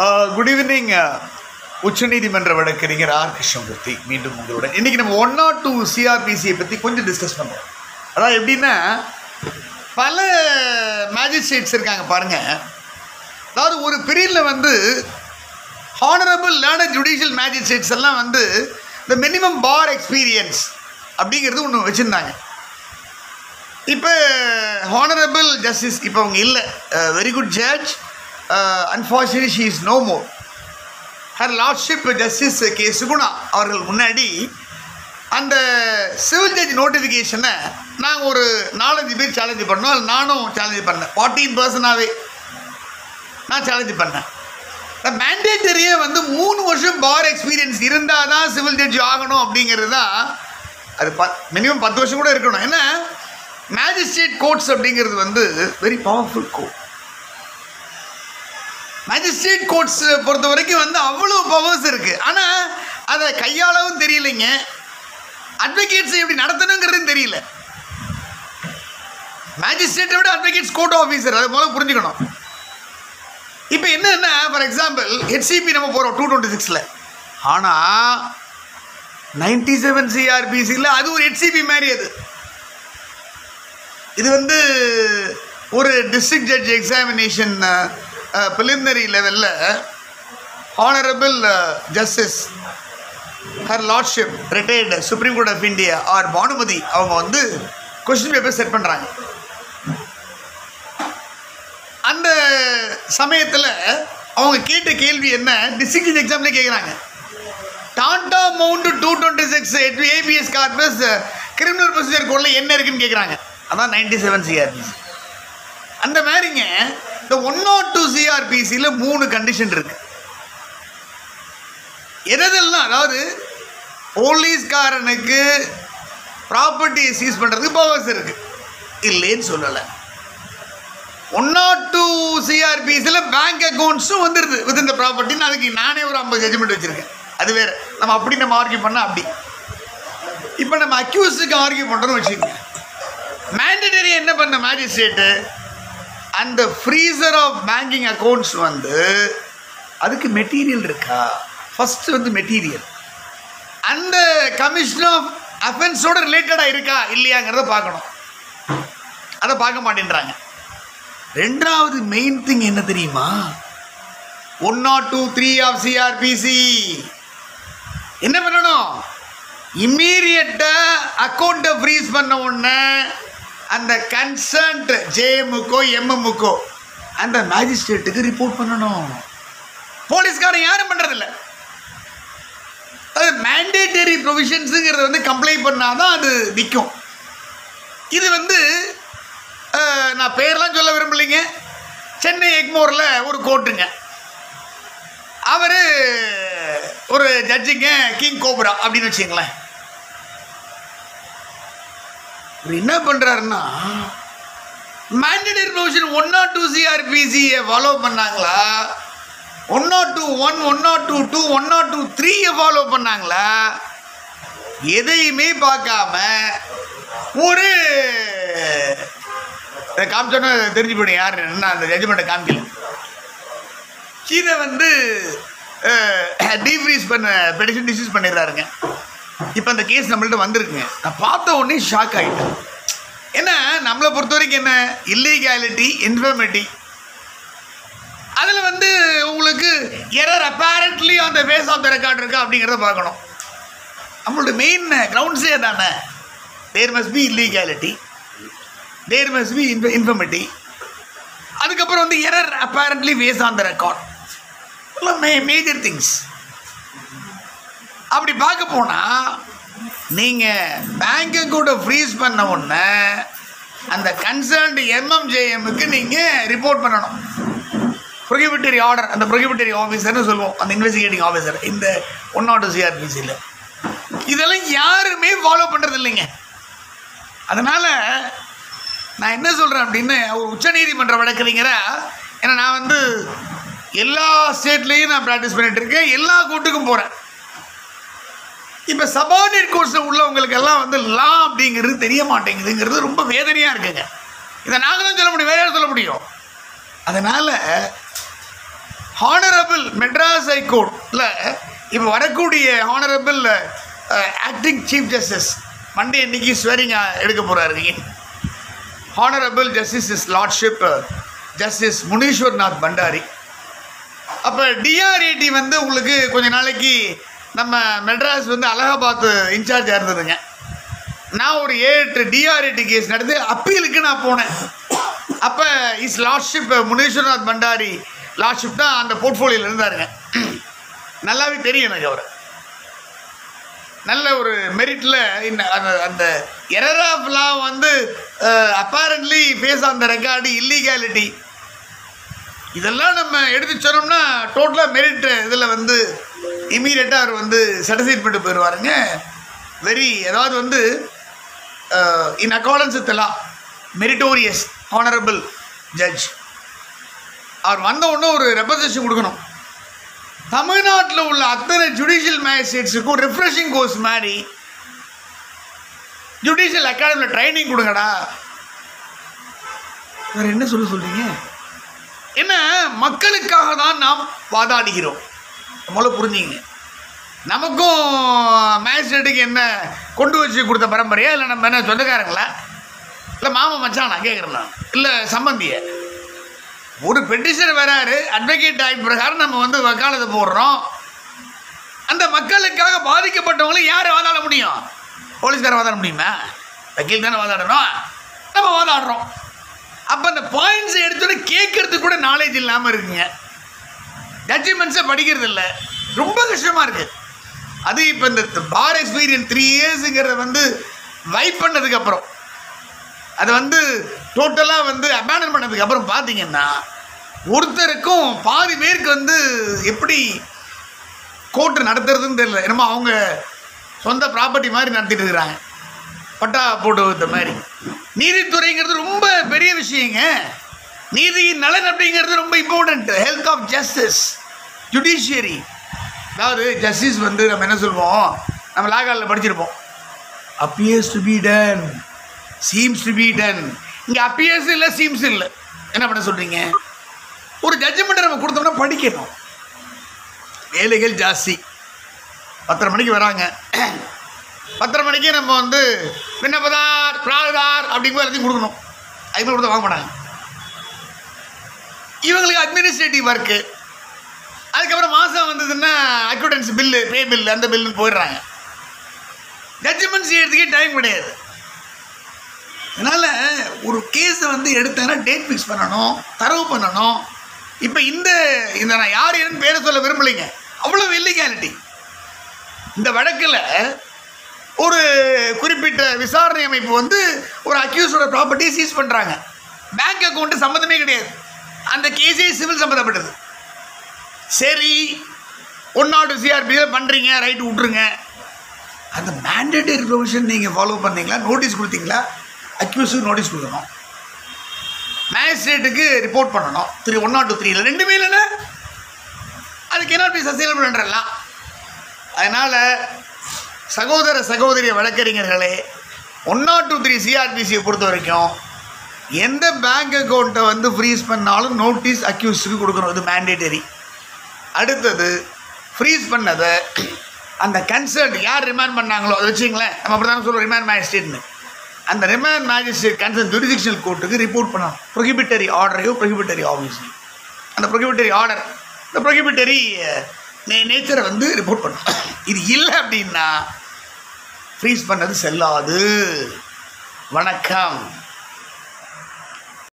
good evening உச்சநீதிமன்ற வழக்கறிஞர் R Krishnamurthy மீண்டும் உங்களுடன் இன்னைக்கு நம்ம ஒன் நாட் டூ சிஆர்பிசியை பற்றி கொஞ்சம் டிஸ்கஸ் பண்ணுறோம் அதாவது எப்படின்னா பல மேஜிஸ்ட்ரேட்ஸ் இருக்காங்க பாருங்க அதாவது ஒரு பீரியடில் வந்து ஹானரபிள் லேர்னர் ஜுடிஷியல் மேஜிஸ்ட்ரேட்ஸ் எல்லாம் வந்து இந்த மினிமம் பார் எக்ஸ்பீரியன்ஸ் அப்படிங்கிறது ஒன்று வச்சுருந்தாங்க இப்போ ஹானரபிள் ஜஸ்டிஸ் இப்போ அவங்க இல்லை very good judge unfortunately she is no more her lordship justice K Suguna அவர்கள் முன்னாடி அந்த சிவில் ஜட்ஜ் நோட்டிஃபிகேஷனை நாங்கள் ஒரு நாலஞ்சு பேர் சேலஞ்சு பண்ணோம் அதில் நானும் சேலஞ்சு பண்ணேன் ஃபார்ட்டீன் பர்சனாகவே நான் சேலஞ்சு பண்ணேன் இந்த மேண்டேட்டரியே வந்து மூணு வருஷம் பார் எக்ஸ்பீரியன்ஸ் இருந்தால் தான் சிவில் ஜட்ஜ் ஆகணும் அப்படிங்கிறது தான் அது ப மினிமம் பத்து வருஷம் கூட இருக்கணும் ஏன்னா மேஜிஸ்ட்ரேட் கோர்ட்ஸ் அப்படிங்கிறது வந்து very powerful court magistrate courts பொறுத்த வரைக்கும் வந்து அவ்வளோ பவர்ஸ் இருக்குது ஆனால் அதை கையாளவும் தெரியலைங்க அட்வொகேட்ஸை எப்படி நடத்தணுங்கிறது தெரியல மேஜிஸ்ட்ரேட்டை விட அட்வொகேட்ஸ் கோர்ட் ஆஃபீஸர் அதை முதல்ல புரிஞ்சுக்கணும் இப்போ என்னன்னா ஃபார் எக்ஸாம்பிள் ஹெச்சிபி நம்ம போகிறோம் டூ டுவெண்ட்டி சிக்ஸில் ஆனால் நைன்டி செவன் சிஆர்பிசியில் அது ஒரு ஹெச்சிபி மாதிரி அது இது வந்து ஒரு டிஸ்ட்ரிக்ட் ஜட்ஜ் எக்ஸாமினேஷன் ப்ரிலிமினரி லெவலில் honourable justice her lordship retired supreme court of India R Banumathi அவங்க வந்து கொஸ்டின் பேப்பர் செட் பண்ணுறாங்க அந்த சமயத்தில் அவங்க கேட்ட கேள்வி என்ன டிஸ்ட்ரிக்ட் எக்ஸாம்லேயே கேட்குறாங்க டாடா மவுண்ட் two twenty six habeas corpus criminal procedure கோடில் என்ன இருக்குன்னு கேட்குறாங்க அதான் நைன்டி செவன் சிஆர்பிசி அந்த மாதிரிங்க இந்த ஒன் நாட் டூ சிஆர்பிசியில் மூணு கண்டிஷன் இருக்கு எதெல்லாம் அதாவது போலீஸ்காரனுக்கு ப்ராப்பர்ட்டியை சீஸ் பண்ணுறதுக்கு பவர்ஸ் இருக்கு இல்லைன்னு சொல்லலை ஒன் நாட் டூ சிஆர்பிஸில் பேங்க் அக்கௌண்ட்ஸும் வந்துடுது வித் இந்த ப்ராப்பர்ட்டின்னு அதுக்கு நானே ஒரு ஐம்பது ஜட்ஜ்மெண்ட் வச்சுருக்கேன் அது வேறு நம்ம அப்படி நம்ம ஆர்கியூ பண்ணால் அப்படி இப்போ நம்ம அக்யூஸுக்கு ஆர்கியூ பண்ணுறோம்னு வச்சுக்கோங்க மேண்டடரி என்ன பண்ண மேஜிஸ்ட்ரேட்டு அந்த ஃப்ரீசர் ஆஃப் பேங்கிங் அக்கௌண்ட்ஸ் வந்து அதுக்கு மெட்டீரியல் இருக்கா ஃபஸ்ட்டு வந்து மெட்டீரியல் அந்த கமிஷன் ஆஃப் அஃபென்ஸோட ரிலேட்டடாக இருக்கா இல்லையாங்கிறத பார்க்கணும் அதை பார்க்க மாட்டேன்றாங்க ரெண்டாவது மெயின் திங் என்ன தெரியுமா one nought two three of CrPC என்ன பண்ணணும் இம்மீடியட்டாக அக்கௌண்ட்டை ஃப்ரீஸ் பண்ண உடனே அந்த கன்சர்ன்ட் ஜேஎம்முக்கோ எம்எம்முக்கோ அந்த மேஜிஸ்ட்ரேட்டுக்கு ரிப்போர்ட் பண்ணணும் போலீஸ்காரன் யாரும் பண்ணுறதில்ல அது மேண்டேட்டரி ப்ரொவிஷன்ஸுங்கிறது வந்து கம்ப்ளைண்ட் பண்ணால் தான் அது நிற்கும் இது வந்து அஹ், நான் பேர்லாம் சொல்ல விரும்பலைங்க சென்னை எக்மோரில் ஒரு கோர்ட்டுங்க அவர் ஒரு ஜட்ஜுங்க கிங் கோப்ரா அப்படின்னு வச்சுங்களேன் இவர் என்ன பண்ணுறாருன்னா mandatory provision one nought two சிஆர்பிசியை ஃபாலோ பண்ணாங்களா one nought two one one nought two two one nought two த்ரீயை ஃபாலோ பண்ணாங்களா எதையுமே பார்க்காம ஒரு இதை காமிச்சோன்னா தெரிஞ்சு போயிடும் யார் என்ன அந்த ஜட்ஜ்மெண்ட்டை காமிக்கல இதை வந்து டீஃப்ரீஸ் பண்ண பெடிஷன் டிஸ்யூஸ் பண்ணிடுறாருங்க இப்போ அந்த கேஸ் நம்மள்ட்ட வந்திருக்குங்க நான் பார்த்த உடனே ஷாக் ஆகிட்டேன் ஏன்னா நம்மளை பொறுத்த வரைக்கும் என்ன இல்லீகாலிட்டி இன்ஃபர்மிட்டி அதில் வந்து உங்களுக்கு எரர் அப்பேரண்ட்லி அந்த ஃபேஸ் ஆஃப் த ரெக்கார்ட் இருக்கா அப்படிங்கிறத பார்க்கணும் நம்மளோட மெயின் கிரவுண்ட்ஸே தானே there must be illegality there must be inf infirmity அதுக்கப்புறம் வந்து error apparently face on the record may major things அப்படி பார்க்க போனால் நீங்கள் பேங்க் அக்கௌண்ட்டை ஃப்ரீஸ் பண்ண உடனே அந்த கன்சர்ன்டு எம்எம்ஜேஎம்முக்கு நீங்கள் ரிப்போர்ட் பண்ணணும் ப்ரொகிபிட்டரி ஆர்டர் அந்த ப்ரொகிபிட்டரி ஆஃபீஸர்னு சொல்லுவோம் அந்த இன்வெஸ்டிகேட்டிங் ஆஃபீஸர் இந்த ஒன் நாட் சிஆர்பிசியில் இதெல்லாம் யாருமே ஃபாலோ பண்ணுறது இல்லைங்க அதனால் நான் என்ன சொல்கிறேன் அப்படின்னு ஒரு உச்சநீதிமன்ற வழக்கறிஞரா ஏன்னா நான் வந்து எல்லா ஸ்டேட்லேயும் நான் ப்ராக்டிஸ் பண்ணிட்டு இருக்கேன் எல்லா கோர்ட்டுக்கும் போகிறேன் இப்போ சபார்டினேட் கோர்ஸில் உள்ளவங்களுக்கு எல்லாம் வந்து லா அப்படிங்கிறது தெரிய மாட்டேங்குதுங்கிறது ரொம்ப வேதனையாக இருக்குங்க இதை நாங்கள் தான் சொல்ல முடியும் வேற யாரும் சொல்ல முடியும் அதனால் ஹானரபிள் மெட்ராஸ் ஹைகோர்ட்டில் இப்போ வரக்கூடிய honourable acting chief justice Monday இன்னைக்கு ஸ்வேரிங் எடுக்க போகிறாருங்க honourable justice is lordship justice Munishwarnath Bhandari அப்போ டிஆர்ஏடி வந்து உங்களுக்கு கொஞ்ச நாளைக்கு நம்ம மெட்ராஸ் வந்து அலகாபாத் இன்சார்ஜாக இருந்ததுங்க நான் ஒரு ஏழு எட்டு டிஆர்ஏடி கேஸ் நடந்து அப்பீலுக்கு நான் போனேன் அப்போ is lordship Munishwarnath Bhandari lordship தான் அந்த போர்ட்ஃபோலியோவில் இருந்தாருங்க நல்லாவே தெரியும் எனக்கு அவர் நல்ல ஒரு மெரிட்டில் அந்த அந்த எரர் ஆஃப் லா வந்து apparently face on the record illegality இதெல்லாம் நம்ம எடுத்து சொன்னோம்னா டோட்டலாக மெரிட் இதில் வந்து இமீடியட்டாக அவர் வந்து சாட்டிஸ்ஃபைட் பண்ணிட்டு போயிடுவாருங்க வெரி அதாவது வந்து in accordance with law meritorious honourable judge அவர் வந்த உடனே ஒரு ரெப்ரசன்டேஷன் கொடுக்கணும் தமிழ்நாட்டில் உள்ள அத்தனை ஜுடிஷியல் மேஜிஸ்ட்ரேட்ஸுக்கும் ரிஃப்ரெஷிங் கோர்ஸ் மாதிரி ஜுடிஷியல் அகாடமியில் ட்ரைனிங் கொடுங்கடா வேற என்ன சொல்ல சொல்றீங்க என்ன மக்களுக்காக தான் நாம் வாதாடுகிறோம் முதல்ல புரிஞ்சுங்க நமக்கும் மேஜிஸ்ட்ரேட்டுக்கு என்ன கொண்டு வச்சு கொடுத்த பரம்பரையா இல்லை நம்ம என்ன சொந்தக்காரங்களா இல்லை மாமா மச்சானா கேட்குறேன் நான் இல்லை சம்பந்திய ஒரு பெட்டிஷன் வராரு அட்வொகேட் ஆக்ட் பிரகாரம் நம்ம வந்து வக்காலத்தை போடுறோம் அந்த மக்களுக்காக பாதிக்கப்பட்டவங்களை யார் வாதாட முடியும் போலீஸ்காரன் வாதாட முடியுமா வக்கீல் தானே வாதாடணும் நம்ம வாதாடுறோம் அப்போ அந்த பாயிண்ட்ஸை எடுத்தோட கேட்கறதுக்கு கூட நாலேஜ் இல்லாமல் இருக்குங்க ஜட்ஜ்மெண்ட்ஸை படிக்கிறது இல்லை ரொம்ப கஷ்டமாக இருக்குது அது இப்போ இந்த பார் எக்ஸ்பீரியன்ஸ் த்ரீ இயர்ஸுங்கிறத வந்து வைப் பண்ணதுக்கப்புறம் அது வந்து டோட்டலாக வந்து அபேண்டன் பண்ணதுக்கு அப்புறம் பார்த்தீங்கன்னா ஒருத்தருக்கும் பாதி பேருக்கு வந்து எப்படி கோர்ட்டு நடத்துறதுன்னு தெரியல என்னமோ அவங்க சொந்த ப்ராப்பர்ட்டி மாதிரி நடத்திட்டு இருக்கிறாங்க பட்டா போட்டு வைத்த மாதிரி நீதித்துறைங்கிறது ரொம்ப பெரிய விஷயங்க நீதியின் நலன் அப்படிங்கிறது ரொம்ப important health of justice judiciary அதாவது ஜஸ்டிஸ் வந்து நம்ம என்ன சொல்லுவோம் நம்ம லாகாலில் படிச்சிருப்போம் appears to be done seems to be done இங்கே அப்பியர்ஸ் இல்லை சீம்ஸ் இல்லை என்ன பண்ண சொல்கிறீங்க ஒரு ஜட்ஜ்மெண்ட்டை நம்ம கொடுத்தோம்னா படிக்கணும் வேலைகள் ஜாஸ்தி பத்தரை மணிக்கு வராங்க பத்தரை மணிக்கு நம்ம வந்து விண்ணப்பதார் பிராகதார் அப்படிங்கிற எல்லாத்தையும் கொடுக்கணும் அதுக்கு கொடுத்து வாங்க மாட்டாங்க இவங்களுக்கு அட்மினிஸ்ட்ரேட்டிவ் ஒர்க்கு அதுக்கப்புறம் மாதம் வந்ததுன்னா அக்யூட்டன்ஸ் பில்லு பே பில்லு அந்த பில்லுன்னு போயிடுறாங்க ஜட்ஜ்மெண்ட் செய்யறதுக்கே டைம் கிடையாது அதனால் ஒரு கேஸை வந்து எடுத்தேன்னா டேட் ஃபிக்ஸ் பண்ணணும் தரவு பண்ணணும் இப்போ இந்த இந்த நான் யார் என்னன்னு பேரை சொல்ல விரும்பலைங்க அவ்வளோ இல்லீகாலிட்டி இந்த வழக்கில் ஒரு குறிப்பிட்ட விசாரணை அமைப்பு வந்து ஒரு அக்யூஸோட ப்ராப்பர்ட்டியை சீஸ் பண்ணுறாங்க பேங்க் அக்கௌண்ட்டு சம்மந்தமே கிடையாது அந்த கேஸே சிவில் சம்மந்தப்பட்டது சரி ஒன் நாட் சிஆர்பியில் பண்ணுறீங்க ரைட்டு விட்ருங்க அந்த மேண்டேட்டரி ப்ரொவிஷன் நீங்கள் ஃபாலோ பண்ணீங்களா நோட்டீஸ் கொடுத்தீங்களா அக்யூஸுக்கு நோட்டீஸ் கொடுக்கணும் மேஜிஸ்ட்ரேட்டுக்கு ரிப்போர்ட் பண்ணணும் த்ரீ ஒன் நாட் டூ த்ரீல ரெண்டுமே இல்லைன்னா அதுக்கு என்ன போய் சசியல் பண்ணுறலாம் அதனால் சகோதர சகோதரி வழக்கறிஞர்களே ஒன் நாட் டூ த்ரீ சிஆர்பிசியை பொறுத்த வரைக்கும் எந்த பேங்க் அக்கௌண்ட்டை வந்து ஃப்ரீஸ் பண்ணாலும் நோட்டீஸ் அக்யூஸுக்கு கொடுக்கணும் இது மேண்டேட்டரி அடுத்தது ஃப்ரீஸ் பண்ணதை அந்த கன்சர்ன் யார் ரிமாண்ட் பண்ணாங்களோ அதை வச்சுங்களேன் நம்ம அப்படி தானே சொல்லுவோம் ரிமாண்ட் மேஜிஸ்ட்ரேட்னு அந்த ரிமாண்ட் மேஜிஸ்ட்ரேட் கன்சர்ன் ஜுடிஷியல் கோர்ட்டுக்கு ரிப்போர்ட் பண்ணணும் ப்ரொஹிபிட்டரி ஆர்டரையோ ப்ரொஹிபிட்டரி ஆஃபீஸையும் அந்த ப்ரொஹிபிட்டரி ஆர்டர் இந்த ப்ரொஹிபிட்டரி நேச்சரை வந்து ரிப்போர்ட் பண்ணணும் இது இல்லை அப்படின்னா ஃப்ரீஸ் பண்ணது செல்லாது வணக்கம்